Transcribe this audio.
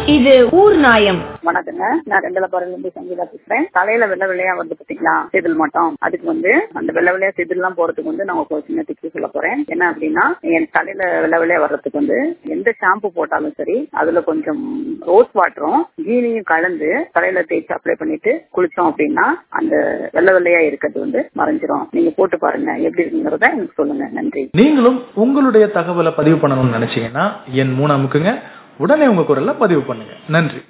இது ஊர் நாயம் வணக்கங்க நான் ரெண்டுல பாருல இருந்து சங்கீதா பேசுறேன் தலையில வெள்ளை வெள்ளையா வருது பாத்தீங்களா செதில் மட்டும் அதுக்கு வந்து அந்த வெள்ளை வெள்ளையா செதில் எல்லாம் போறதுக்கு வந்து நான் ஒரு சின்ன டிப்ஸ் சொல்ல போறேன் என்ன அப்படின்னா என் தலையில வெள்ளை வெள்ளையா வர்றதுக்கு வந்து எந்த ஷாம்பு போட்டாலும் சரி அதுல கொஞ்சம் ரோஸ் வாட்டரும் ஜீனியும் கலந்து தலையில தேய்ச்சி அப்ளை பண்ணிட்டு குளிச்சோம் அப்படின்னா அந்த வெள்ளை வெள்ளையா இருக்கிறது வந்து மறைஞ்சிரும் நீங்க போட்டு பாருங்க எப்படி இருக்குங்கிறத எனக்கு சொல்லுங்க நன்றி நீங்களும் உங்களுடைய தகவலை பதிவு பண்ணணும்னு நினைச்சீங்கன்னா என் மூணு அமுக்குங்க உடனே உங்க குரல்ல பதிவு பண்ணுங்க நன்றி